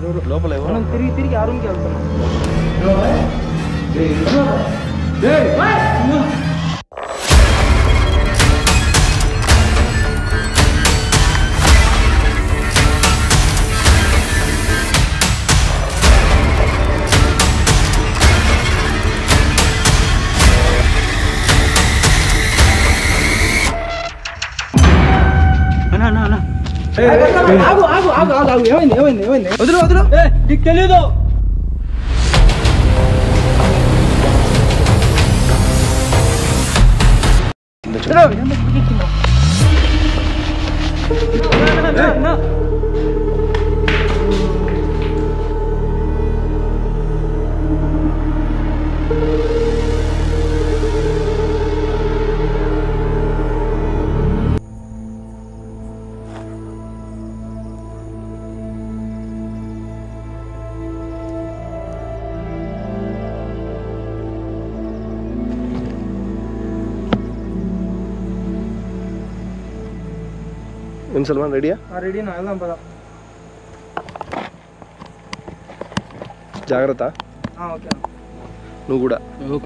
ఎవరు లోపల ఎవరు మనం తిరిగి తిరిగి ఆ రూమ్కి వెళ్తున్నాం అన్నా అన్నా అన్నా ఆగు ఆగు ఆగు ఆగు ఆగు ఏమైంది ఏమైంది ఏమైంది వదిలు వదిలు నీకు తెలీదు ఏం సల్మాన్ రెడీయా రెడీ నా వెళ్దాం పదా జాగ్రత్త ఓకే నువ్వు కూడా ఓకే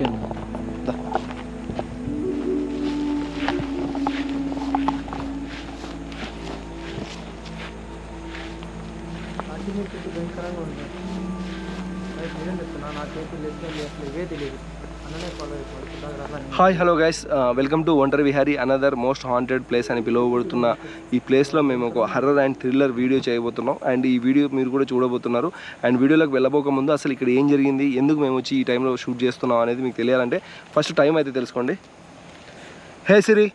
భయంకరంగా ఉంది రైట్ నిజం చెప్తున్నా నాకేంటి లేదు అసలు ఇవే తెలియదు అన్ననే ఫాలో అయిపోయి hi hello guys welcome to ఒంటరి విహారీ అనదర్ మోస్ట్ హాంటెడ్ ప్లేస్ అని పిలువబడుతున్న ఈ ప్లేస్లో మేము ఒక హర్రర్ అండ్ థ్రిల్లర్ వీడియో చేయబోతున్నాం అండ్ ఈ వీడియో మీరు కూడా చూడబోతున్నారు అండ్ వీడియోలోకి వెళ్ళబోక ముందు అసలు ఇక్కడ ఏం జరిగింది ఎందుకు మేము వచ్చి ఈ టైంలో షూట్ చేస్తున్నాం అనేది మీకు తెలియాలంటే ఫస్ట్ టైం అయితే తెలుసుకోండి hey Siri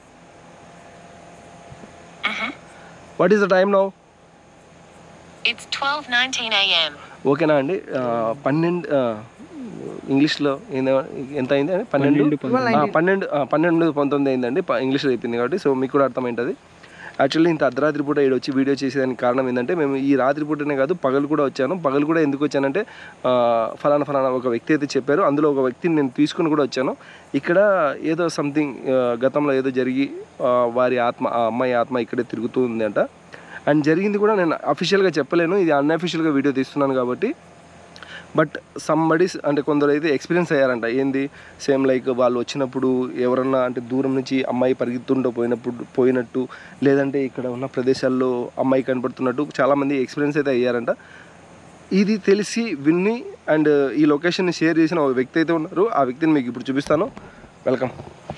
what is the time now It's 12:19 a.m. ఓకేనా అండి ఆ, పన్నెండు ఆ, ఇంగ్లీష్లో ఏందో ఎంత అయింది అండి పన్నెండు ఆ, పన్నెండు ఆ, పన్నెండు పంతొమ్మిది అయిందండి ప- ఇంగ్లీష్లో చెప్పింది కాబట్టి సో మీకు కూడా అర్థమైంటుంది యాక్చువల్లీ ఇంత అర్ధరాత్రి పూట ఇక్కడ వచ్చి వీడియో చేసేదానికి కారణం ఏంటంటే మేము ఈ రాత్రి పూటనే కాదు పగలు కూడా వచ్చాను పగలు కూడా ఎందుకు వచ్చానంటే ఆ, ఫలానా ఫలానా ఒక వ్యక్తి అయితే చెప్పారు అందులో ఒక వ్యక్తిని నేను తీసుకుని కూడా వచ్చాను ఇక్కడ ఏదో సంథింగ్ గతంలో ఏదో జరిగి ఆ, వారి ఆత్మ ఆ అమ్మాయి ఆత్మ ఇక్కడే తిరుగుతూ ఉంది అంట అండ్ జరిగింది కూడా నేను అఫీషియల్గా చెప్పలేను ఇది అన్అఫీషియల్గా వీడియో తీస్తున్నాను కాబట్టి బట్ సమ్మడీస్ అంటే కొందరు అయితే ఎక్స్పీరియన్స్ అయ్యారంట ఏంది సేమ్ లైక్ వాళ్ళు వచ్చినప్పుడు ఎవరన్నా అంటే దూరం నుంచి అమ్మాయి పరిగెత్తుంటూ పోయినప్పుడు పోయినట్టు లేదంటే ఇక్కడ ఉన్న ప్రదేశాల్లో అమ్మాయి కనపడుతున్నట్టు చాలామంది ఎక్స్పీరియన్స్ అయితే అయ్యారంట ఇది తెలిసి విన్ని అండ్ ఈ లొకేషన్ని షేర్ చేసిన ఒక వ్యక్తి అయితే ఉన్నారు ఆ వ్యక్తిని మీకు ఇప్పుడు చూపిస్తాను వెల్కమ్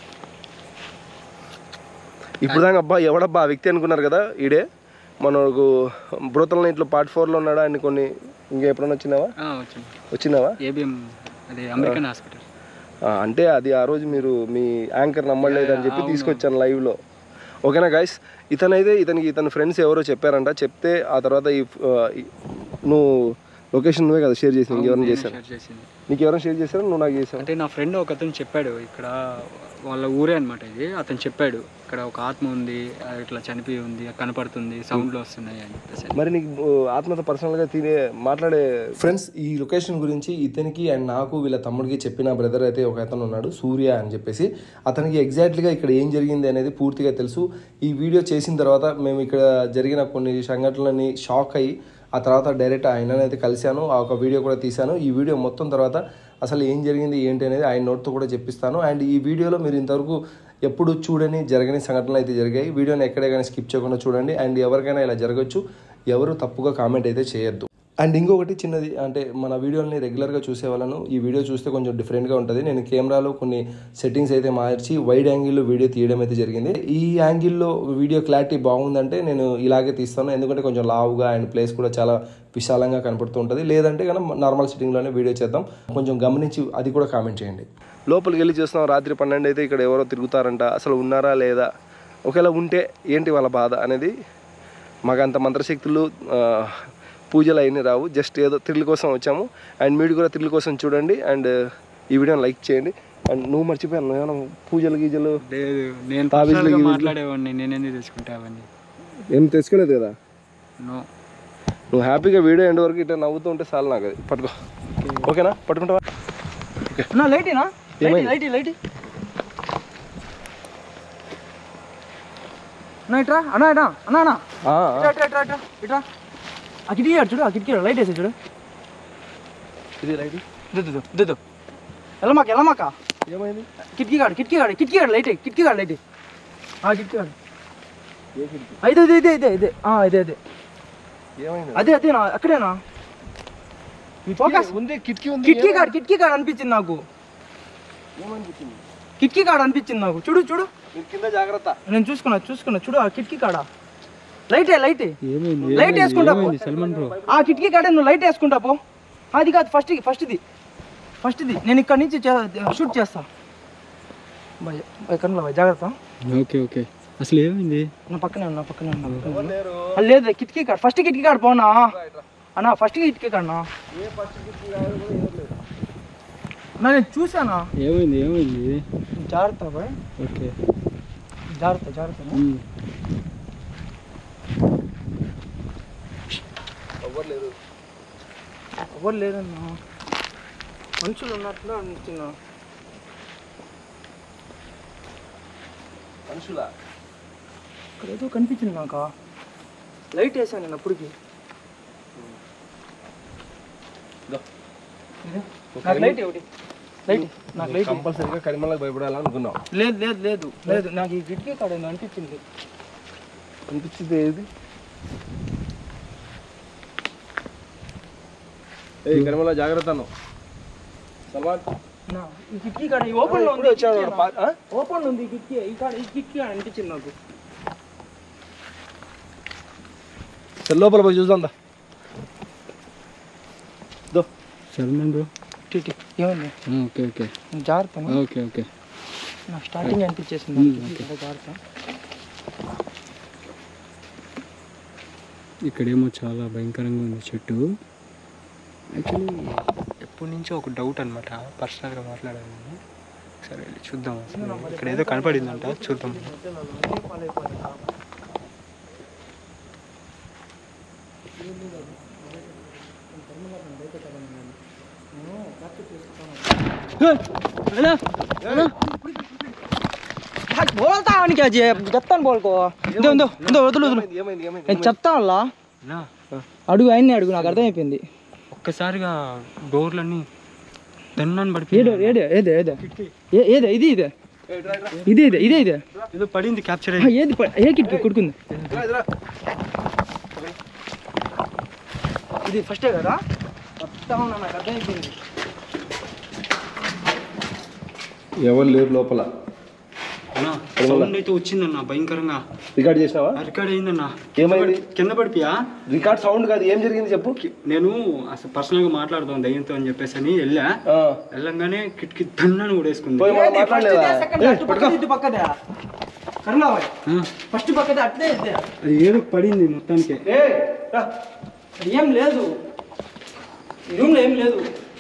ఇప్పుడు దాకా అబ్బా ఎవడబ్బా ఆ వ్యక్తి అనుకున్నారు కదా ఈడే మనకు బ్రోతల నైట్లో పార్ట్ ఫోర్లో ఉన్నాడా అండ్ కొన్ని ఇంకా ఎప్పుడైనా వచ్చినావా వచ్చింది వచ్చినావా ఏబిఎం అదే అమెరికన్ హాస్పిటల్ ఆ, అంటే అది ఆ రోజు మీరు మీ యాంకర్ నమ్మలేదు అని చెప్పి తీసుకొచ్చాను లైవ్లో ఓకేనా గైస్ ఇతనైతే ఇతనికి ఇతని ఫ్రెండ్స్ ఎవరో చెప్పారంట చెప్తే ఆ తర్వాత ఈ ఆ, ఈ- నువ్వు లొకేషన్ నువ్వే కదా షేర్ చేసింది ఇంకెవరైనా చేశారు షేర్ చేసింది నీకు ఎవరైనా షేర్ చేశారు నువ్వు నాకు చేసావు అంటే నా ఫ్రెండ్ ఒక అతను చెప్పాడు ఇక్కడ వాళ్ళ ఊరే అనమాట ఇది అతను చెప్పాడు ఇక్కడ ఒక ఆత్మ ఉంది ఆ ఇట్లా చనిపోయి ఉంది కనపడుతుంది సౌండ్లు వస్తున్నాయి అని చెప్పేసి మరి నీకు ఓ, ఆత్మతో పర్సనల్గా తినే మాట్లాడే ఫ్రెండ్స్ ఈ లొకేషన్ గురించి ఇతనికి అండ్ నాకు వీళ్ళ తమ్ముడికి చెప్పిన బ్రదర్ అయితే ఒక అతను ఉన్నాడు సూర్య అని చెప్పేసి అతనికి ఎగ్జాక్ట్లీగా ఇక్కడ ఏం జరిగింది అనేది పూర్తిగా తెలుసు ఈ వీడియో చేసిన తర్వాత మేము ఇక్కడ జరిగిన కొన్ని సంఘటనలని షాక్ అయ్యి ఆ తర్వాత డైరెక్ట్ ఆయననైతే కలిశాను ఆ ఒక వీడియో కూడా తీశాను ఈ వీడియో మొత్తం తర్వాత అసలు ఏం జరిగింది ఏంటి అనేది ఆయన నోట్తో కూడా చెప్పిస్తాను అండ్ ఈ వీడియోలో మీరు ఇంతవరకు ఎప్పుడు చూడని జరగని సంఘటనలు అయితే జరిగాయి వీడియోని ఎక్కడే కానీ స్కిప్ చేయకుండా చూడండి అండ్ ఎవరికైనా ఇలా జరగచ్చు ఎవరు తప్పుగా కామెంట్ అయితే చేయొద్దు అండ్ ఇంకొకటి చిన్నది అంటే మన వీడియోని రెగ్యులర్గా చూసే వాళ్ళను ఈ వీడియో చూస్తే కొంచెం డిఫరెంట్గా ఉంటుంది నేను కెమెరాలో కొన్ని సెట్టింగ్స్ అయితే మార్చి వైడ్ యాంగిల్లో వీడియో తీయడం అయితే జరిగింది ఈ యాంగిల్లో వీడియో క్లారిటీ బాగుందంటే నేను ఇలాగే తీస్తాను ఎందుకంటే కొంచెం లావుగా అండ్ ప్లేస్ కూడా చాలా విశాలంగా కనపడుతూ ఉంటుంది లేదంటే కనుక నార్మల్ సిట్టింగ్లోనే వీడియో చేద్దాం కొంచెం గమనించి అది కూడా కామెంట్ చేయండి లోపలికి వెళ్ళి చూస్తున్నాం రాత్రి పన్నెండు అయితే ఇక్కడ ఎవరో తిరుగుతారంట అసలు ఉన్నారా లేదా ఒకవేళ ఉంటే ఏంటి వాళ్ళ బాధ అనేది మాకు అంత మంత్రశక్తులు ఆ, పూజలు అవన్నీ రావు జస్ట్ ఏదో థ్రిల్ కోసం వచ్చాము అండ్ మీరు కూడా థ్రిల్ కోసం చూడండి అండ్ ఈ వీడియోని లైక్ చేయండి అండ్ నువ్వు మర్చిపోయాను నువ్వు ఏమైనా పూజలు గీజలు లేదు నేను తాబేలు personal గా గిబేలు. మాట్లాడేవాడిని నేనేంది తెచ్చుకుంటే అవన్నీ ఏం తెచ్చుకోలేదు కదా నో నువ్వు హ్యాపీగా వీడియో ఎండ్ వరకు ఇట్లా నవ్వుతూ ఉంటే చాలు నాకు అది పట్టుకో ఓకేనా పట్టుకుంటావా అన్నా లైటేనా ఏమైంది? లైట్ లైట్ అన్నా ఇట్రా అన్నా ఇట్రా అన్నా అన్నా ఆ, ఆ. ఇట్రా ఇట్రా ఇట్రా ఇట్రా ఇట్రా ఆ కిటికీ కాడ చూడు ఆ కిటికీ కాడ లైట్ వేసా చూడు ఇది రైట్ దిద్దు దిద్దు వెళ్ళమాక వెళ్ళమాక ఏమైంది కిటికీ కాడ కిటికీ కాడ కిటికీ కాడ లైట్ కిటికీ కాడ లైట్ ఆ కిటికీ కాడ ఏ కిటికీ అయితే ఇదే ఇదే ఇదే ఇదే ఆ, ఇదే ఇదే ఏమైంది అదే అదేనా అక్కడేనా ఫోకస్ ఉంది కిటికీ ఉంది కిటికీ కాడ కిటికీ కాడ అనిపించింది నాకు ఏమనిపించింది కిటికీ కాడ అనిపించింది నాకు చూడు చూడు మీరు కింద జాగ్రత్త నేను చూసుకున్నా చూసుకున్నా చూడు ఆ కిటికీ కాడ లైటే లైటే ఏమైంది లైట్ వేసుకుంటా పో. సల్మాన్ బ్రో ఆ కిటికీ కాడ నువ్వు లైట్ వేసుకుంటా పో అది కాదు ఫస్ట్ ఫస్ట్ది ఫస్ట్ది నేను ఇక్కడ నుంచి చే- షూట్ చేస్తా బాయ్ బాయ్ కన్నుల బాయ్ జాగ్రత్త ఓకే ఓకే అసలు ఏమైంది నా పక్కనే ఉన్నా పక్కనే ఉన్నా పక్కనే ఉన్నా. ఆ, లేదు కిటికీ కాడ ఫస్ట్ కిటికీ కాడ పోనా అన్నా ఫస్ట్ కిటికీ కాడనా నా నేను చూసానా ఏమైంది ఏమైంది జాగ్రత్త బాయ్ ఓకే జాగ్రత్త జాగ్రత్త ఉమ్. ఎవరు లేరు ఎవరు లేరన్నా మనుషులు ఉన్నట్లు అనిపించిందా మనుషులా ఇక్కడ ఏదో కనిపించింది నాక లైట్ వేసాను నేను అప్పటికి ఇదో. ఇదే. నాకు లైట్ ఒకటి లైట్ నాకు లైట్ కంపల్సరీగా కరిమలకు భయపడాలనుకున్నావు లేదు లేదు లేదు లేదు నాకు ఈ కిటికీ కాడ ఏదో అనిపించింది అనిపించింది ఏది ఏ కరిమల జాగ్రత్త అన్నావు సల్మాన్ నా ఈ కిటికీ కాడ ఈ ఓపెన్ లో ఉంది వచ్చాడు వాడు పా- ఆ? ఓపెన్ లో ఉంది ఈ కిటికీ ఈ కాడ ఈ కిటికీ కాడ అనిపించింది నాకు సరే లోపల పోయి చూద్దాం దా. దో సల్మాన్ బ్రో టిటి ఏమైంది ఓకే ఓకే నువ్వు జాగ్రత్త నా. ఓకే ఓకే నాకు స్టార్టింగ్ అనిపించేసింది ఉమ్, నాకు ఓకే. కిటికీ కాడ జాగ్రత్త ఇక్కడేమో చాలా భయంకరంగా ఉంది చెట్టు యాక్చువల్లీ ఎప్పటి నుంచో ఒక డౌట్ అనమాట పర్సనల్గా మాట్లాడాలి నేను. సరే వెళ్ళి చూద్దాం అసలు ఇక్కడ ఏదో కనపడిందంట చూద్దాం बोलता है क्या जी చెప్తాను బోల్కో ఇందో ఇందో ఇందో వదులు వదులు ఏమైంది ఏమైంది నేను చెప్తాను అలా అడుగు ఆయన్ని అడుగు నాకు అర్థమైపోయింది ఒక్కసారిగా డోర్లన్నీ దన్నాన్ని ఏడు పడిపోయి ఏడు ఏదే ఏదే ఏ- ఏదే ఇది ఇదే ఇదే ఇదే ఇదే ఇదే ఏదో పడింది క్యాప్చర్ ఆ, ఏది ప- ఏ కిటికీ కుడుకుంది ఇదిరా, ఇదిరా. ఇది ఫస్టే కదా చెప్తా ఉన్నా నాకు అర్థమైపోయింది ఎవరు లేరు లోపల సౌండ్ అయితే వచ్చిందన్న భయంకరంగా రికార్డ్ చేసినావా రికార్డ్ అయిందన్న ఏమైంది? కింద పడిపోయా రికార్డ్ సౌండ్ కాదు ఏం జరిగింది చెప్పు నేను అసలు పర్సనల్గా మాట్లాడదాం దయ్యంతో అని చెప్పేసి అని వెళ్ళా ఆ. వెళ్ళంగానే కిటికీ దన్నాన్ని కూడేసుకుంది పోయి మనం ఏది? ఫస్ట్ మాట్లాడలేదా ఇదే, సెకండ్ ఏ, అటు పట్టుకో. పక్కది, ఇటు పక్కదే కరుణాబాయ్ ఆ, ఫస్ట్ పక్కదే అట్లే ఇద్దే అది ఏదో పడింది మొత్తానికి ఏ రా. ఏం లేదు ఈ రూమ్లో ఏం లేదు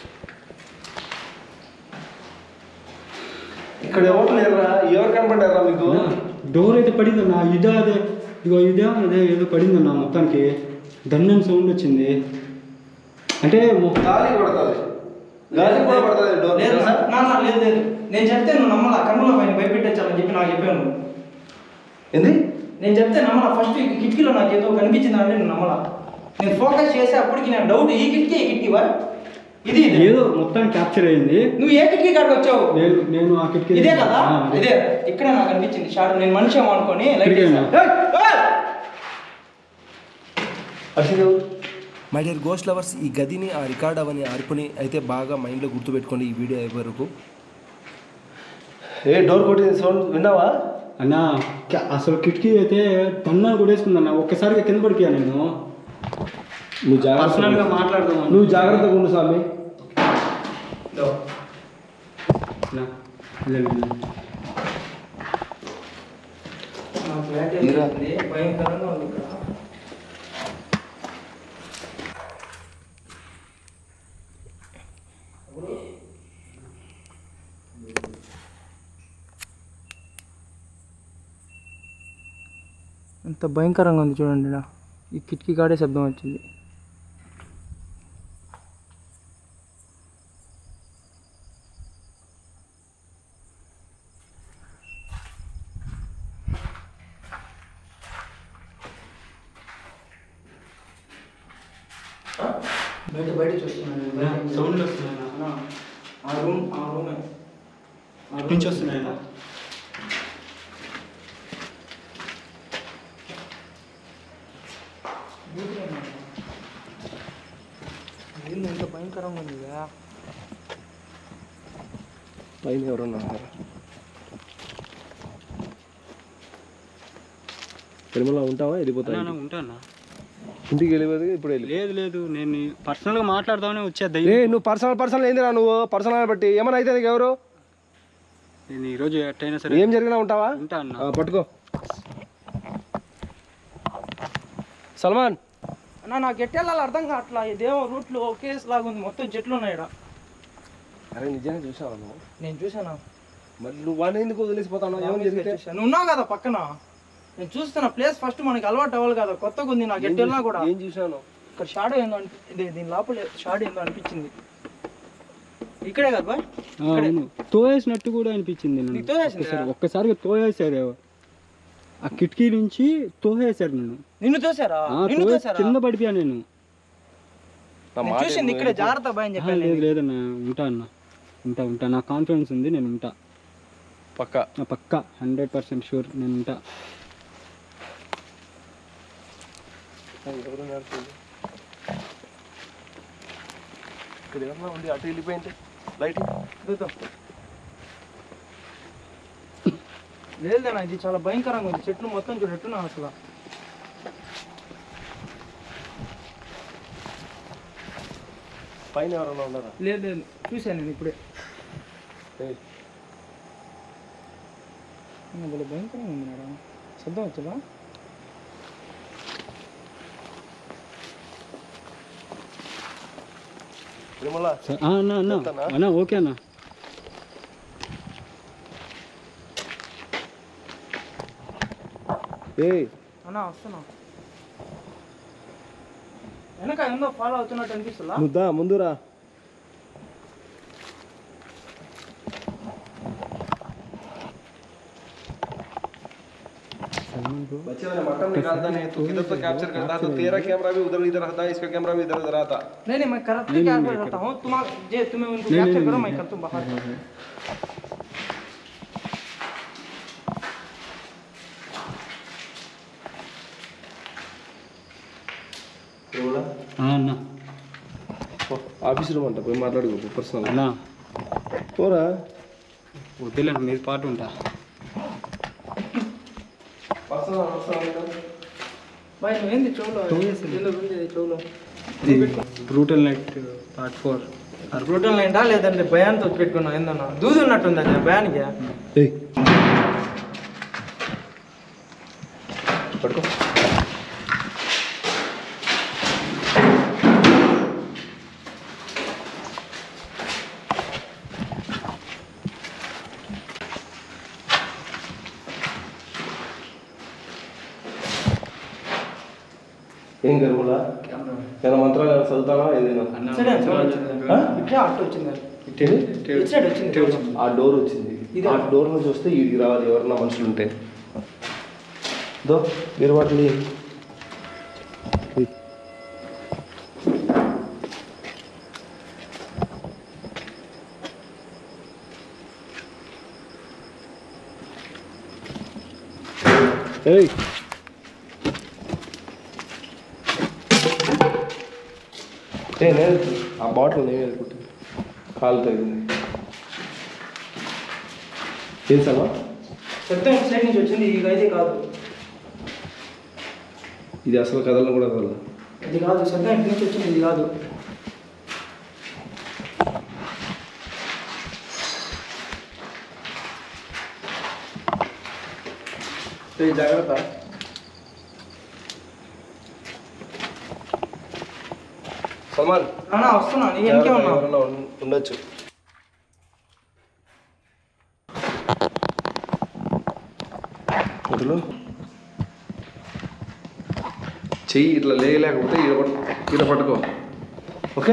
ఇక్కడ ఎవరు లేరురా ఎవరు కనపడ్డారా మీకు డోర్ అయితే పడిందన్న ఇదే అదే ఇదిగో ఇదే అదే ఏదో పడిందన్న మొత్తానికి దన్నం సౌండ్ వచ్చింది అంటే మొ- గాలి పడుతుంది గాలి కూడా పడుతుంది డోర్ లేదు తెలుసా? నా నా, లేదు లేదు నేను చెప్తే నువ్వు నమ్మలా కన్నుల పైన భయపెట్టచ్చాలని చెప్పి నాకు చెప్పాను నువ్వు. ఏంది నేను చెప్తే నమ్మలా ఫస్ట్ ఈ కిటికీలో నాకు ఏదో కనిపించింది అంటే నువ్వు నమ్మలా నేను ఫోకస్ చేసి అప్పటికి నాకు డౌట్ ఈ కిటికీ ఈ కిటికీవా ఇది ఇది. ఏదో మొత్తానికి క్యాప్చర్ అయింది నువ్వు ఏ కిటికీ కాడికి వచ్చావు నేను నేను ఆ కిటికీ ఇదే కదా ఆ, అదే. ఇదే ఇక్కడే నాకు అనిపించింది షార్ట్ నేను మనిషి ఏమో అనుకొని లైట్ ఇక్కడికేనా? మై డియర్ గోస్ట్ లవర్స్ ఈ గదిని ఆ రికార్డ్ అవని అరుపుని అయితే బాగా మైండ్లో గుర్తుపెట్టుకోండి ఈ వీడియో అయ్యే వరకు ఏ డోర్ కొట్టింది సౌండ్ విన్నావా అన్న క- అసలు కిటికీ అయితే దన్నా కొడేసుకుందన్న ఒక్కసారిగా కింద పడిపోయా నేను నువ్వు పర్సనల్ గా మాట్లాడదాం అని. నువ్వు జాగ్రత్తగా ఉండు స్వామి నా, వెళ్ళండి, వెళ్ళండి. నాకు లైట్ వేసింది, భయంకరంగా ఉంది ఇక్కడ ఎంత భయంకరంగా ఉంది చూడండి ఈడ. ఈ కిటికీ కాడే శబ్దం వచ్చింది బయట బయట చూస్తున్నాను నా సౌండ్లు వస్తున్నాయి నా. అన్నా, ఆ రూమ్ ఆ రూమ్ అటు నుంచి వస్తున్నాయి నా. ఇల్లు ఎంత భయంకరంగా ఉంది కదా పైన ఎవరన్నా ఉన్నారా తిరుమల ఉంటావా వెళ్ళిపోతావా అన్నా, అన్నా, ఉంటానా ఇంటికి వెళ్ళిపోతే ఇప్పుడు వెళ్ళి లేదు లేదు నేను పర్సనల్గా మాట్లాడదామని వచ్చేద్దా ఏ నువ్వు పర్సనల్ పర్సనల్ ఏందిరా నువ్వు పర్సనల్ బట్టి ఏమైనా అయితే నీకు ఎవరు నేను ఈరోజు ఎట్టయినా సరే ఏం జరిగినా ఉంటావా ఉంటా అన్న ఆ, పట్టుకో సల్మాన్ అన్న నాకు ఎట్టెళ్ళాలి అర్థం కావట్లా ఇదేమో రూట్లో ఒకే లాగా ఉంది మొత్తం చెట్లు ఉన్నాయి ఈడ. అరే నిజంగా చూసావా నువ్వు నేను చూసాను మరి నువ్వు వాడిని ఎందుకు వదిలేసిపోతావు ఏమైనా జరిగితే చూశాను. నువ్వు ఉన్నావు కదా పక్కన నేను చూస్తున్న ప్లేస్ ఫస్ట్ మనకి అలవాటు అవ్వాలి కదా కొత్తగా ఉంది నాకు ఎట్టెళ్ళినా కూడా ఏం చూసాను ఇక్కడ షాడో ఏందో అనిపి ఇది- దీని లోపల షాడో ఏందో అనిపించింది ఇక్కడే కదా బాయ్ ఆ, అవును తోయేసినట్టు కూడా అనిపించింది నన్ను. నీకు తోయేసిందా? ఒక్కసారి ఒక్కసారిగా తోయేశారు ఆ కిటికీ నుంచి తోసేశారు నన్ను నిన్ను తోసారా ఆ, నిన్ను తోయేసి తోసారా కింద పడిపోయా నేను నా నేను మాట చూసింది ఇక్కడే జాగ్రత్త బాయ్ అని ఆ, చెప్పాను లేదు నేను. లేదన్నా ఉంటా అన్న ఉంటా ఉంటా నాకు కాన్ఫిడెన్స్ ఉంది నేను ఉంటా పక్క నా పక్క హండ్రెడ్ పర్సెంట్ షూర్ నేను ఉంటా ఎవరు నడుస్తుంది ఇక్కడ ఏమన్నా ఉంది అటు వెళ్ళిపోయింది లైట్ చూద్దాం లేదన్నా ఇది చాలా భయంకరంగా ఉంది చెట్లు మొత్తం చూడట్టున్నా అసలు పైన ఎవరన్నా ఉన్నారా లేదు లేదు చూశాను నేను ఇప్పుడే ఏయ్, అన్న, భలే భయంకరంగా ఉంది మేడం శబ్దం వచ్చదా తిరుమల సరే, ఆ, అన్న అన్న వెళ్తానా? అన్న ఓకే అన్న ఏయ్ అన్నా వస్తున్నా వెనక ఏందో ఫాలో అవుతున్నట్టు అనిపిస్తుందా ముద్దా ముందురా बच्चे वाले मटन निकालता नहीं तो किधर तो कैप्चर करता है तो तेरा कैमरा भी उधर इधर रहता है इसका कैमरा भी इधर उधर आता नहीं नहीं मैं करते कैप्चर करता हूँ तुम जे तुम्हें उनको नहीं, कैप्चर नहीं, करो नहीं, मैं करता हूँ बाहर ఆ, అన్న ఆఫీస్ రూమ్ అంట పోయి మాట్లాడుకో పర్సనల్ అన్న పోరా వద్దులే అన్న, మీది పాటు ఉంటా పర్సనల్ పర్సనల్ भाई నువ్వేంది చెవులో తోమేసింది. ఏదో ఉంది చెవులో brutal night part four brutal నైంటా లేదంటే భయాన్తో పెట్టుకున్నా ఏందన్నా దూది ఉన్నట్టుంది అది భయానికి ఏయ్ పట్టుకో ఏం గర్వులా ఏమైనా మంత్రాలు ఏమైనా చదువుతావా ఏదైనా సరే సరే వచ్చింది ఇట్లా అట్టు వచ్చింది ఇట్టేది? ఇటు సైడ్ వచ్చింది ఆ డోర్ వచ్చింది ఇదే. ఆ డోర్ నుంచి వస్తే వీడికి రావాలి ఎవరన్నా మనుషులు ఉంటే దో మీరు వాటిని ఏయ్ ఏ నేను ఆ బాటిల్ నేను వెళ్ళుకుంటాను కాలు తగిలింది ఏం సల్వా శబ్దం ఇటు సైడ్ నుంచి వచ్చింది ఇది అయితే కాదు ఇది అసలు కథలను కూడా కదల ఇది కాదు శబ్దం ఇటు నుంచి వచ్చింది ఇది కాదు జాగ్రత్త సల్మాన్ అన్నా వస్తున్నా నీ వెనకే ఉన్నా ఎవరన్నా ఉన్- ఉండొచ్చు వదులు చెయ్యి ఇట్లా లేయలేకపోతే ఈడ పట్టు ఈడ పట్టుకో ఓకే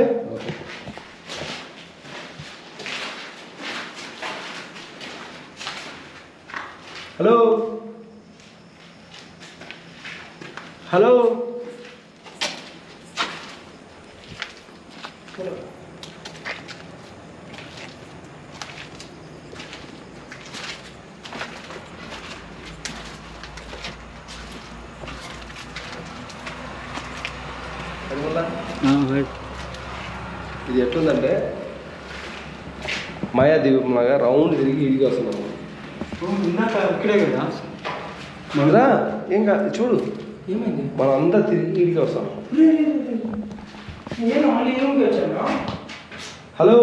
హలో హలో కనుమల్లా రైట్ ఇది ఎట్లుందంటే మాయా దీపం లాగా రౌండ్ తిరిగి ఇడికి వస్తున్నాము ఇందాక ఇక్కడే కదా మళ్ళా ఏం కాదు చూడు ఏమైంది మనం అంతా తిరిగి ఇడికి వస్తాం నేను మళ్ళీ ఏం వచ్చాను హలో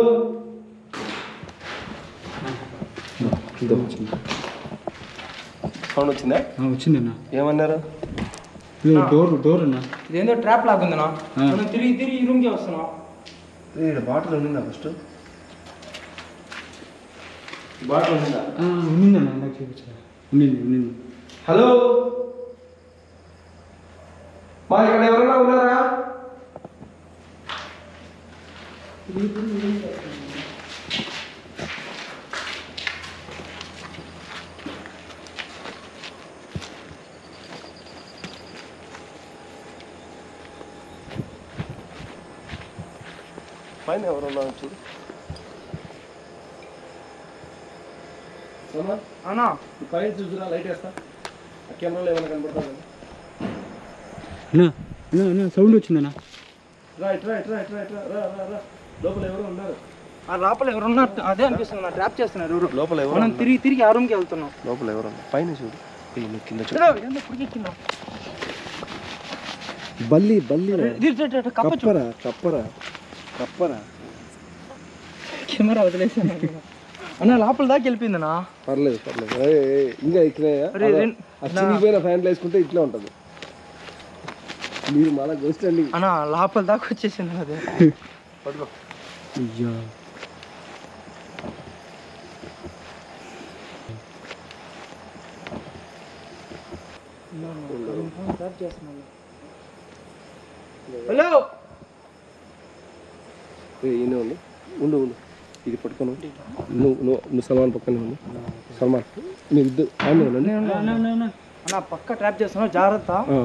సౌండ్ వచ్చిందా వచ్చిందన్నా ఏమన్నారు డోర్ డోర్ అన్నా ఇదేందో ట్రాప్ లాగా ఉందనా ఆ. మనం తిరిగి తిరిగి ఈ రూమ్కి వస్తున్నాం ఇక్కడ బాటిల్ ఉండిందా ఫస్ట్ బాటిల్ ఉండిందా ఉన్నిందన్నా ఇందాక చూపించా ఉన్నింది ఉన్నింది హలో మా ఇక్కడ ఎవరైనా ఉన్నారా పైన ఎవరున్నా చూడు సోమా అన్నా ఈ పైన చూసురా లైట్ వేస్తా ఆ కెమెరాలో ఏమైనా కనబడుతుంది అన్నా అన్నా అన్నా సౌండ్ వచ్చిందన్నా రైట్ రైట్ రైట్ రైట్ రా రా రా లోపల ఎవరో ఉన్నారు ఆ లోపల ఎవరున్నారు అదే అనిపిస్తుంది నా ట్రాప్ చేస్తున్నారు ఎవరు లోపల ఎవరో మనం ఉన్నారు. తిరిగి తిరిగి ఆ రూమ్కి వెళ్తున్నాం లోపల ఎవరో ఉన్నారు. పైన చూడు ఏయ్, నువ్వు కింద చూడు చూడు, ఇదేందో పుడికెక్కిందా? బల్లి బల్లి ఇది ఇటు, ఇటు, ఇటు, కప్ప చూడు. కప్పరా కప్పరా కప్పరా కెమెరా వదిలేసి అన్న లోపల దాకా వెళ్ళిపోయిందనా పర్లేదు పర్లేదు ఏయ్, ఏయ్, ఇంకా ఇట్లే అరే, రెన్- ఆ చినిగిపోయిన ఫ్యాన్లు వేసుకుంటే ఇట్లే ఉంటుంది మీరు మళ్ళా గోస్ట్ అండి అన్న లోపల దాకా వచ్చేసింది అదే పట్టుకో అయ్యా హలో ఏయ్, ఈయనే ఉంది ఉండు ఉండు ఇది పట్టుకోను నువ్వు నువ్వు నువ్వు సల్మాన్ పక్కనే ఉండు సల్మాన్ మీరు ఇద్దరు ఆయన ఉండండి అన్న పక్క ట్రాప్ చేస్తున్నావు జాగ్రత్త ఆ.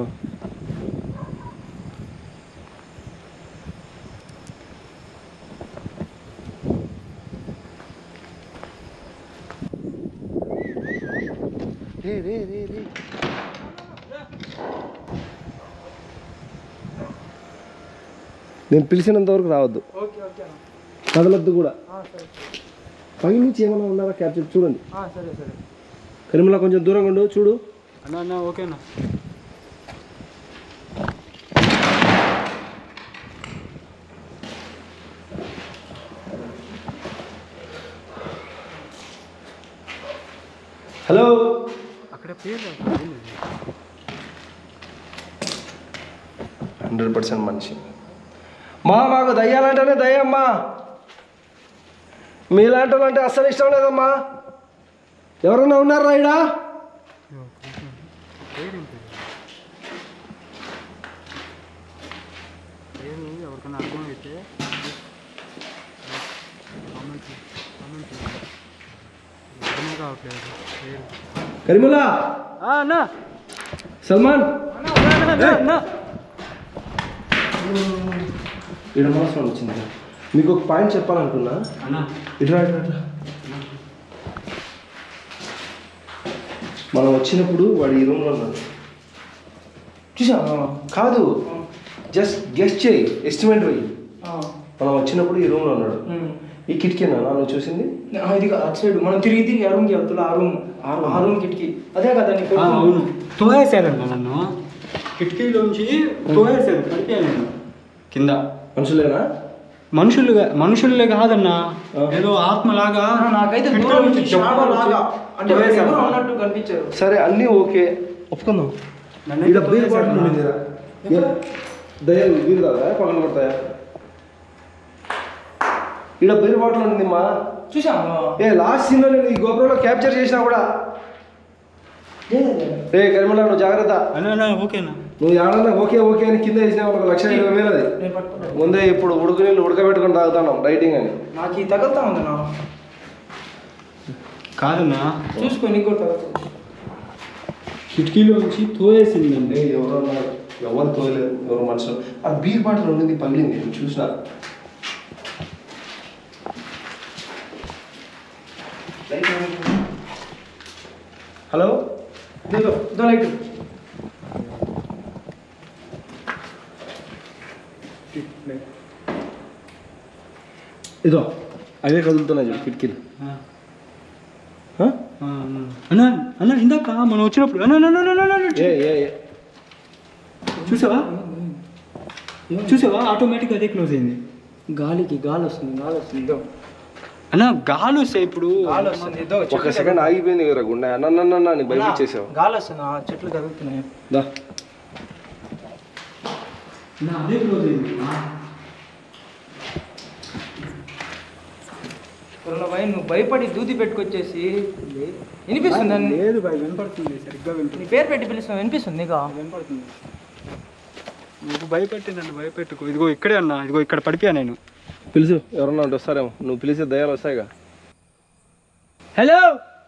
రే రే రే రే నేను పిలిచినంత వరకు రావద్దు ఓకే ఓకే అన్న కదలొద్దు కూడా ఆ, సరే పైనుంచి ఏమైనా ఉన్నారా క్యాప్చర్ చూడండి ఆ, సరే సరే కరిమల కొంచెం దూరంగా ఉండు చూడు అన్నా అన్నా ఓకేనా హలో అక్కడ పేరు హండ్రెడ్ పర్సెంట్ మనిషి మా మాకు దయ్యాలంటేనే దయ్యమ్మా మీలాంటి వాళ్ళు అంటే అస్సలు ఇష్టం లేదమ్మా ఎవరన్నా ఉన్నారా ఇడా పేరు ఎవరికైనా అర్థమైతే కామెంట్ కామెంట్ అర్థమే కావట్లేదు పేరు కరిములా అన్నా సల్మాన్ అన్నా ఇక్కడ మనసు వచ్చింది మీకు ఒక పాయింట్ చెప్పాలనుకున్నా అన్నా ఇట్రా ఇట్రా ఇట్రా. మనం వచ్చినప్పుడు వాడు ఈ రూమ్లో ఉన్నాడు చూసా కాదు జస్ట్ గెస్ట్ చేయి ఎస్టిమేట్ పోయి మనం వచ్చినప్పుడు ఈ రూమ్లో ఉన్నాడు ఈ కిటికీనా నువ్వు చూసింది ఇది కాదు, అటు సైడ్ మనం తిరిగి తిరిగి ఆ రూమ్కి వెళ్తున్నా ఆ రూమ్ ఆ రూమ్ కిటికీ అదే కదా నీకు ఆ, అవును తోయేశారన్న నన్ను కిటికీలోంచి తోయేశారు పడిపోయాను నేను కింద మనుషులేనా మనుషులుగా మనుషులే కాదన్నా ఆ. ఏదో ఆత్మలాగా ఆ, నాకైతే కిటికీ దూరం నుంచి నుంచి జంప్ shadow వచ్చి లాగా అంటే తోయేశారు. ఎవరో ఉన్నట్టు కనిపించారు సరే అన్నీ ఓకే ఒప్పుకుందాం నన్ను ఈడ అయితే బీర్ తోసేశారు బాటిల్ అన్న. ఉండిందిరా. ఏ- దయ్యాలు బీర్ తాగా పగల పడతాయా ఈడ బీర్ బాటిల్ ఉండింది మా చూసాము ఏ లాస్ట్ సీన్లో నేను ఈ గోపురంలో క్యాప్చర్ చేసినా కూడా ఏ కరిమల నువ్వు జాగ్రత్త అన్నా అన్నా, ఓకేనా నువ్వు ఏడన్నా ఓకే ఓకే అని కింద వేసినా ఒక లక్ష ఇరవై వేలు అది నేను పట్టుకుంటాను ముందే ఇప్పుడు ఉడుకు నీళ్ళు ఉడకబెట్టుకొని తాగుతున్నాం డైటింగ్ అని నాకు ఈ తగులుతా ఉంది నా కాదన్నా చూసుకో నీకు కూడా తగులుతుంది కిటికీలోంచి తోయేసిందండి ఏ ఎవరు ఉన్నారు ఎవరు తోయలేదు ఎవరు మనుషులు ఆ బీర్ బాటిల్ ఉండింది పగిలింది నేను చూసిన హలో ఇదిగో ఇదో లైట్ ఇదో అవే కదులుతున్నాయి చూడు కిటికీలు ఆ? అన్న అన్న ఇందాక మనం వచ్చినప్పుడు అన్న అన్న, అన్న, అన్న, అన్న, అన్న. ఏ ఏ ఏ. చూసావా చూసావా ఆటోమేటిక్ అదే క్లోజ్ అయింది గాలికి గాలి వస్తుంది గాలి వస్తుంది ఇదో అన్న గాలి వస్తే ఇప్పుడు గాలి వస్తుంది ఇదో ఒక సెకండ్ ఆగిపోయింది కదా గుండె అన్న అన్న, అన్న అని భయపించేసావు గాలి వస్తుంది ఆ చెట్లు కదులుతున్నాయి దా అన్న, అదే క్లోజ్ అయింది కరోనా భయం నువ్వు భయపడి దూది పెట్టుకొచ్చేసి వినిపిస్తుంది లేదు బాయ్ వినపడుతుంది సరిగ్గా వినపడుతుంది నీ పేరు పెట్టి పిలుస్తావు వినిపిస్తుంది నీకు వినపడుతుంది నువ్వు భయపెట్టి నన్ను భయపెట్టుకో ఇదిగో ఇక్కడే అన్న ఇదిగో ఇక్కడ పడిపోయా నేను పిలుసు ఎవరన్నా ఉంటే వస్తారేమో నువ్వు పిలిచే దయాలు వస్తాయిగా హలో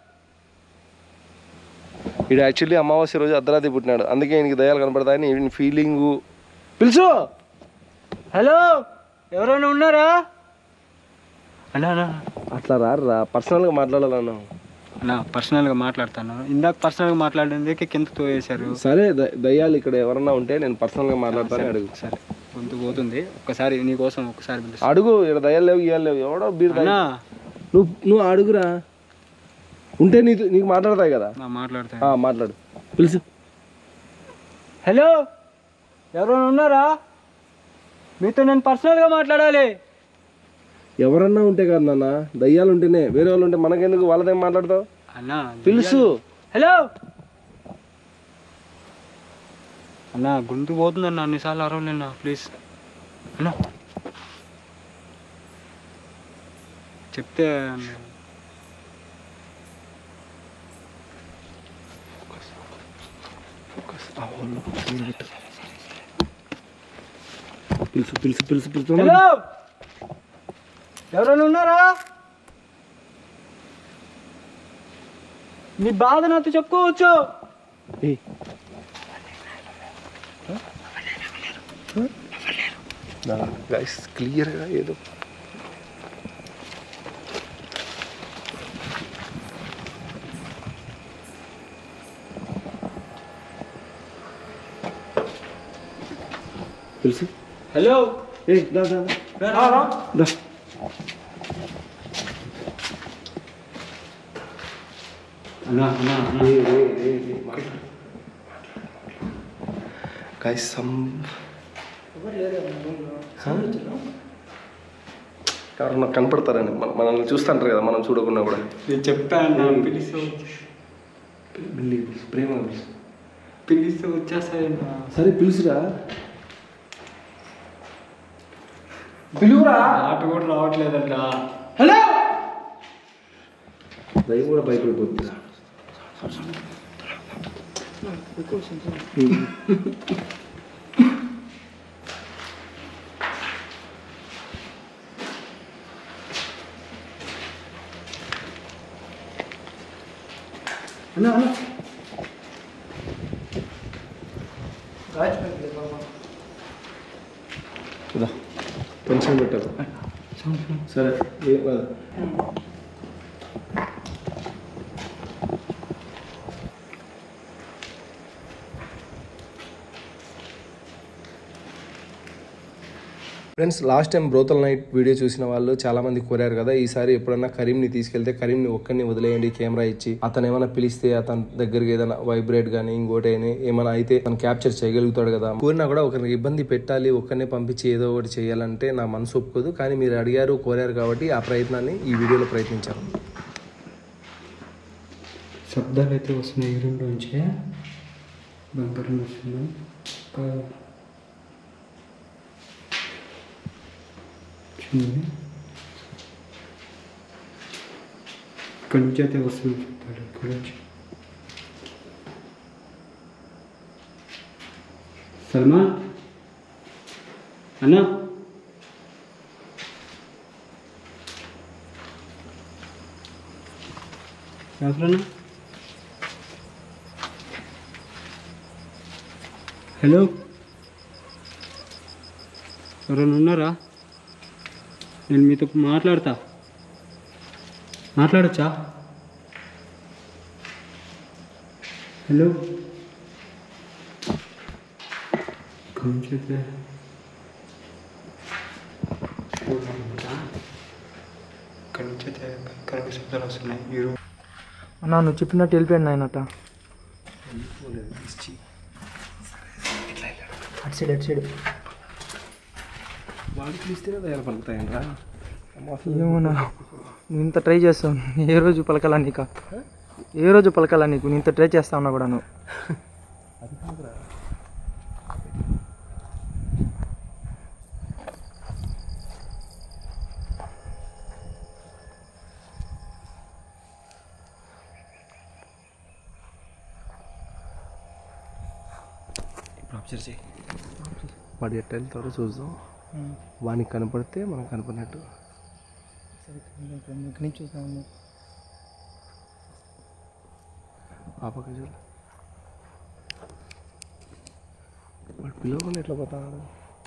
వీడు యాక్చువల్లీ అమావాస్య రోజు అర్ధరాత్రి పుట్టినాడు అందుకే ఈయనకి దయాలు కనపడతాయని ఈయన ఫీలింగ్ పిలుచు హలో ఎవరైనా ఉన్నారా అన్నా అన్నా అట్లా రారా పర్సనల్గా మాట్లాడాలన్నా అన్నా పర్సనల్గా మాట్లాడతాను ఇందాక పర్సనల్గా మాట్లాడేందుకే కింద తోయేశారు సరే ద- దయ్యాలు ఇక్కడ ఎవరన్నా ఉంటే నేను పర్సనల్గా మాట్లాడతాను అడుగు సరే గొంతు పోతుంది ఒక్కసారి నీకోసం ఒక్కసారి పిలుస్తా అడుగు ఇక్కడ దయ్యాలు లేవు ఇయ్యాలు లేవు ఎవడో బీర్ తాగి- అన్నా నువ్వు నువ్వు అడుగురా ఉంటే నీకు నీకు మాట్లాడతాయి కదా నా మాట్లాడతా ఆ, మాట్లాడు పిలుసు హలో ఎవరైనా ఉన్నారా మీతో నేను పర్సనల్గా మాట్లాడాలి ఎవరన్నా ఉంటే కదా నాన్న దయ్యాలు ఉంటేనే వేరే వాళ్ళు ఉంటే మనకెందుకు వాళ్ళదేం మాట్లాడతావు అన్నా పిలుసు హలో అన్నా గొంతు పోతుంది అన్న అన్నిసార్లు అరవలేనా ప్లీజ్ అన్నా చెప్తే అన్న. పిలుసు పిలుసు పిలుసు పిలుసు హలో ఎవరైనా ఉన్నారా మీ బాధ నాతో చెప్పుకోవచ్చు ఏయ్. గైస్ క్లియర్గా ఏదో పిలుసు హలో ఏ దా దా దా. దా అన్నా అన్నా అన్నా. గైస్ సమ్ ఎవరన్నా కనపడతారని మన- మనల్ని చూస్తుంటారు కదా మనం చూడకుండా కూడా నేను చెప్తాను పిలిస్తే మెల్లి పిలుసు ప్రేమగా పిలుసు పిలిస్తే వచ్చేస్తాయన్నా సరే పిలుసురా పిలువురా ఆట కూడా రావట్లేదంట హలో దయ్యం కూడా భయపడిపోతుంది అన్నా అన్నా ఇదా టెన్షన్ పెట్టారు సరే ఏ కాదు. Friends last time brutal night video చూసిన వాళ్ళు చాలా మంది కోరారు కదా ఈసారి ఎప్పుడన్నా కరీంని తీసుకెళ్తే కరీంని ఒక్కరిని వదిలేయండి కెమెరా ఇచ్చి అతను ఏమైనా పిలిస్తే అతని దగ్గరికి ఏదైనా వైబ్రేట్ కానీ ఇంకోటి అయినా ఏమైనా అయితే తను క్యాప్చర్ చేయగలుగుతాడు కదా కోరినా కూడా ఒకరికి ఇబ్బంది పెట్టాలి ఒక్కరినే పంపించి ఏదో ఒకటి చేయాలంటే నా మనసు ఒప్పుకోదు కానీ మీరు అడిగారు కోరారు కాబట్టి ఆ ప్రయత్నాన్ని ఈ వీడియోలో ప్రయత్నించాను శబ్దాలు అయితే వస్తున్నాయి ఈ రూమ్ నుంచి బంపర్లు వస్తున్నాయి ఇంకా చూడండి ఇక్కడి నుంచి అయితే వస్తుంది శబ్దాలు ఇక్కడ నుంచి సల్మాన్ అన్నా ఎవరన్నా హలో ఎవరైనా ఉన్నారా నేను మీతో మాట్లాడతా మాట్లాడచ్చా హలో కొంచెం ఇక్కడ నుంచి అయితే భయంకరంగా శబ్దాలు వస్తున్నాయి ఈ రూమ్ అన్నా నువ్వు చెప్పినట్టు వెళ్ళిపోయాను నాయనట అటు సైడ్ అటు సైడ్ వాడికి పిలిస్తేనే దయాలు పలుకుతాయంరా ఏమన్నా నువ్వు ఇంత ట్రై చేస్తావు ఏ రోజు పలకాలా నీకు ఏ రోజు పలకాలా నీకు నేను ఇంత ట్రై చేస్తా ఉన్నా కూడా నువ్వు ఇప్పుడు అబ్జర్వ్ చేయి వాడు ఎట్ట వెళ్తారో చూద్దాం వానికి కనపడితే మనం కనపడినట్టు ఇక్కడి నుంచి చూస్తాను ఆ పక్క చూడు వాడు పిలవకుండా ఎట్లా పోతాడు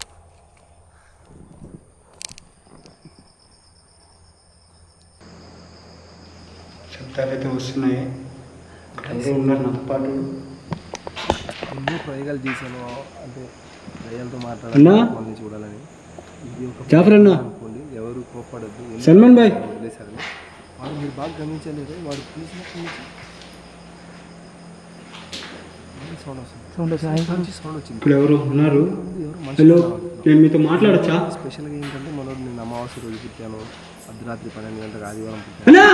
శబ్దాలు అయితే వస్తున్నాయి ఇక్కడ ఎవరో ఉన్నారు నాతో పాటు ఎన్నో ప్రయోగాలు చేశాను అంటే దయ్యాలతో అన్నా? మాట్లాడాలి వాళ్ళని చూడాలని ఇది ఒక జాఫర్ అన్న అనుకోండి ఎవరు కోప్పడద్దు సల్మాన్ భాయ్ వదిలేశారని వాడు మీరు బాగా గమనించలేదు వాడు తీసినప్పటి నుంచి సౌండ్ వస్తుంది సౌండ్ వచ్చింది మంచి సౌండ్ వచ్చింది ఇక్కడ ఎవరు ఉన్నారు ఎవరు హలో నేను మీతో మాట్లాడచ్చా స్పెషల్గా ఏంటంటే మనోడు నేను అమావాస్య రోజు పుట్టాను అర్ధరాత్రి పన్నెండు గంటలకు ఆదివారం పుట్టాను అన్నా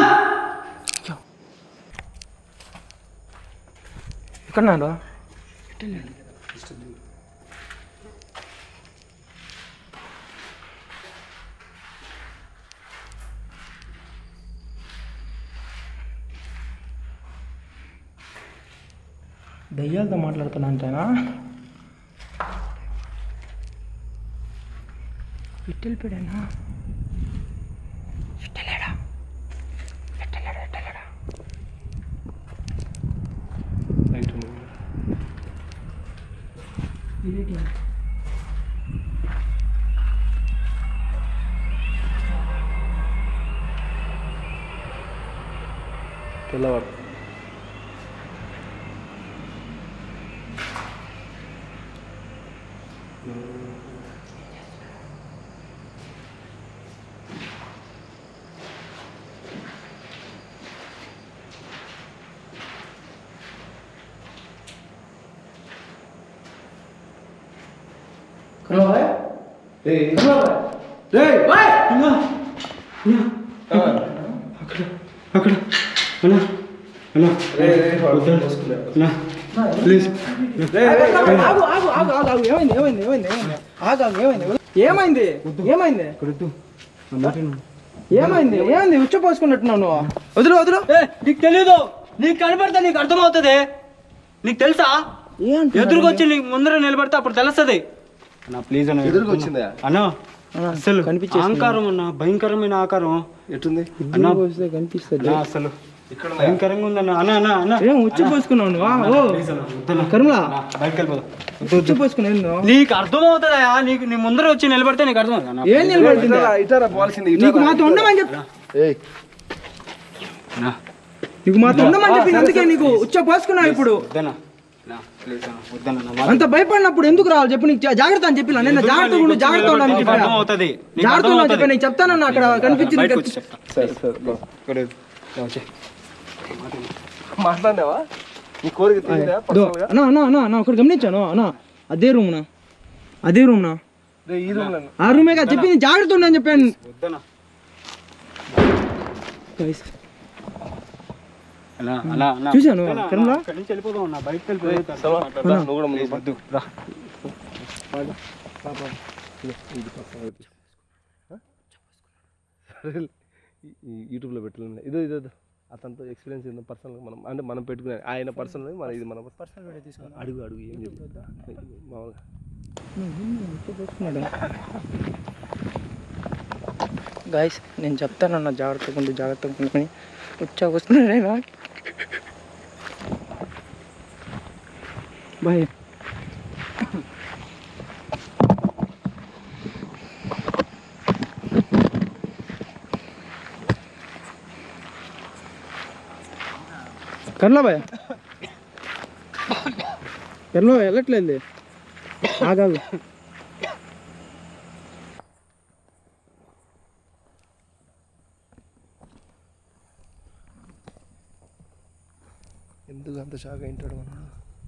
ఇక్కడ నారా దయ్యాలతో మాట్లాడుతున్నా అంతేనా ఇట్టెళ్ళిపోయాడా ఇట్టెళ్ళాడా ఎట్టెళ్ళాడా ఎట్టెళ్ళాడా లైట్ ఉంది ఇదేంటి తెల్లవారు అన్నా అన్నా అక్కడ అక్కడ అన్నా అన్నా వద్దా? అన్నా ప్లీజ్ ఆగు ఆగు ఆగు ఆగు ఆగు ఏమైంది ఏమైంది ఏమైంది ఏమైంది ఆగు ఆగు ఏమైంది ఏమైంది ఏమైంది ఇక్కడ వద్దు నా మాట విను. ఏమైంది ఏమైంది ఉచ్చపోసుకున్నట్టున్నావు నువ్వు వదులు వదులు నీకు తెలీదు నీకు కనబడితే నీకు అర్థమవుతుంది నీకు తెలుసా ఎదురుకొచ్చి నీకు ముందర నిలబడితే అప్పుడు తెలుస్తుంది అన్న ప్లీజ్ అన్న ఎదురుకు వచ్చిందా అన్న అసలు కనిపించేసింది. అహంకారం అన్న భయంకరమైన ఆకారం ఎట్టుంది అన్న కనిపిస్తుంది అన్న, అసలు భయంకరంగా ఉందన్న అన్న అన్న అన్న ఏం ఉచ్చపోసుకున్నావు నువ్వు ఆ, ఓ ప్లీజ్ అన్న వద్దన్న కరుమలా బయటకు వెళ్ళిపోదాం ఉచ్చపోసుకున్నావు ఏందో? నీకు అర్థమవుతుందా నీకు నీ ముందర వచ్చి నిలబడితే నీకు అర్థం ఏం నిలబడుతుంది ఇటారా పోవాల్సింది నీకు మాతో ఉండమని చెప్పి నీకు మాతో ఉండమని చెప్పి అందుకే నీకు ఉచ్చ పోసుకున్నావు ఇప్పుడు వద్దన్న ప్లీజ్ అన్న వద్దన్న నా మాట అంత భయపడినప్పుడు ఎందుకు రావాలి చెప్పు నీకు జా- జాగ్రత్త అని చెప్పిన నేను జాగ్రత్తగా ఉండు జాగ్రత్త ఉండని నీకు చెప్పా అర్థమవుతుంది నీకు జాగ్రత్త ఉండని అర్థమవుతుంది చెప్పి నేను చెప్తానన్నా అక్కడ కనిపించింది బయటకు వచ్చి చెప్తా సరే సరే బా. ఇక్కడ ఇలా వచ్చి మాట్లాడినావా నీ కోరిక తీరిందా దో, అన్నా అన్నా అన్నా అన్నా ఒకటి గమనించాను అన్నా అదే రూమ్ నా అదే రూమ్ నా రే, ఈ రూమ్ లో ఆ రూమే కదా చెప్పింది జాగ్రత్త ఉండని చెప్పాను వద్దన్న Guys, అలా అలా అలా చూశాను కర్మలా ఇక్కడి నుంచి వెళ్ళిపోదాం అన్న బయటకు వెళ్ళిపోయి నువ్వు కూడా ముందుకు పో. వద్దు రా సరే, ఈ- ఈ యూట్యూబ్లో పెట్టాలి ఇదో ఇదో ఇదో. అతనితో ఎక్స్పీరియన్స్ ఏందో పర్సనల్ మనం అంటే మనం పెట్టుకునే ఆయన పర్సనల్ మన ఇది మన పర్సనల్ అడుగు అడుగు ఏం చెప్తా మామూలుగా గాయస్ నేను చెప్తానన్న జాగ్రత్తగా ఉండు జాగ్రత్తగా ఉండుకొని వచ్చా వస్తున్నాడేనా బాయ్ కర్లా బాయ్ కర్లా వెళ్ళట్లేదు ఆగాగు ఎందుకు అంత షాక్ అయింటాడు మనం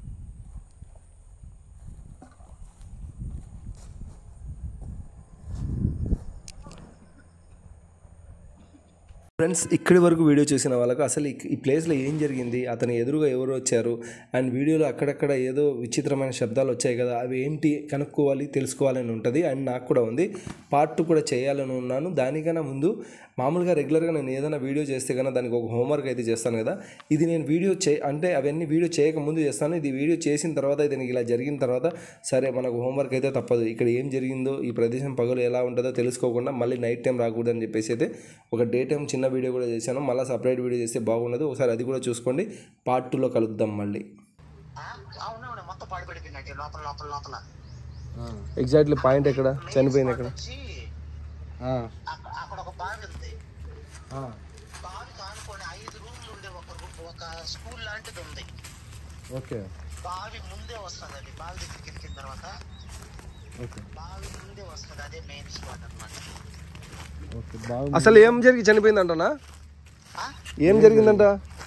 ఫ్రెండ్స్ ఇక్కడి వరకు వీడియో చూసిన వాళ్ళకు అసలు ఈ- ఈ ప్లేస్లో ఏం జరిగింది అతని ఎదురుగా ఎవరు వచ్చారు అండ్ వీడియోలో అక్కడక్కడ ఏదో విచిత్రమైన శబ్దాలు వచ్చాయి కదా అవి ఏంటి కనుక్కోవాలి తెలుసుకోవాలని ఉంటుంది అండ్ నాకు కూడా ఉంది పార్ట్ టూ కూడా చేయాలని ఉన్నాను దానికన్నా ముందు మామూలుగా రెగ్యులర్గా నేను ఏదైనా వీడియో చేస్తే కన్నా దానికి ఒక హోంవర్క్ అయితే చేస్తాను కదా ఇది నేను వీడియో చే అంటే అవన్నీ వీడియో చేయక ముందు చేస్తాను ఇది వీడియో చేసిన తర్వాత దీనికి ఇలా జరిగిన తర్వాత సరే మనకు హోంవర్క్ అయితే తప్పదు ఇక్కడ ఏం జరిగిందో ఈ ప్రదేశం పగలు ఎలా ఉంటుందో తెలుసుకోకుండా మళ్ళీ నైట్ టైం రాకూడదని చెప్పేసి అయితే ఒక డే టైం చిన్న వీడియో కూడా చేశాను మళ్ళీ సపరేట్ వీడియో చేస్తే బాగుండదు ఒకసారి అది కూడా చూసుకోండి పార్ట్ టూలో కలుద్దాం మళ్ళీ అవునవును మొత్తం పాడిపడిపోయినట్టు లోపల లోపల లోపల ఎగ్జాక్ట్లీ పాయింట్ ఎక్కడ చనిపోయింది ఎక్కడ వచ్చి అక్కడ అక్కడ ఒక బావి ఉంది బావి కానుకొని ఐదు రూమ్లు ఉండే ఒక రూమ్ ఒక స్కూల్ లాంటిది ఉంది ఓకే బావి ముందే వస్తుంది అది బావి దగ్గరికి ఎక్కిన తర్వాత ఓకే బావి ముందే వస్తుంది అదే మెయిన్ స్పాట్ అనమాట అసలు ఏం జరిగి చనిపోయిందంటనా ఏం జరిగిందంట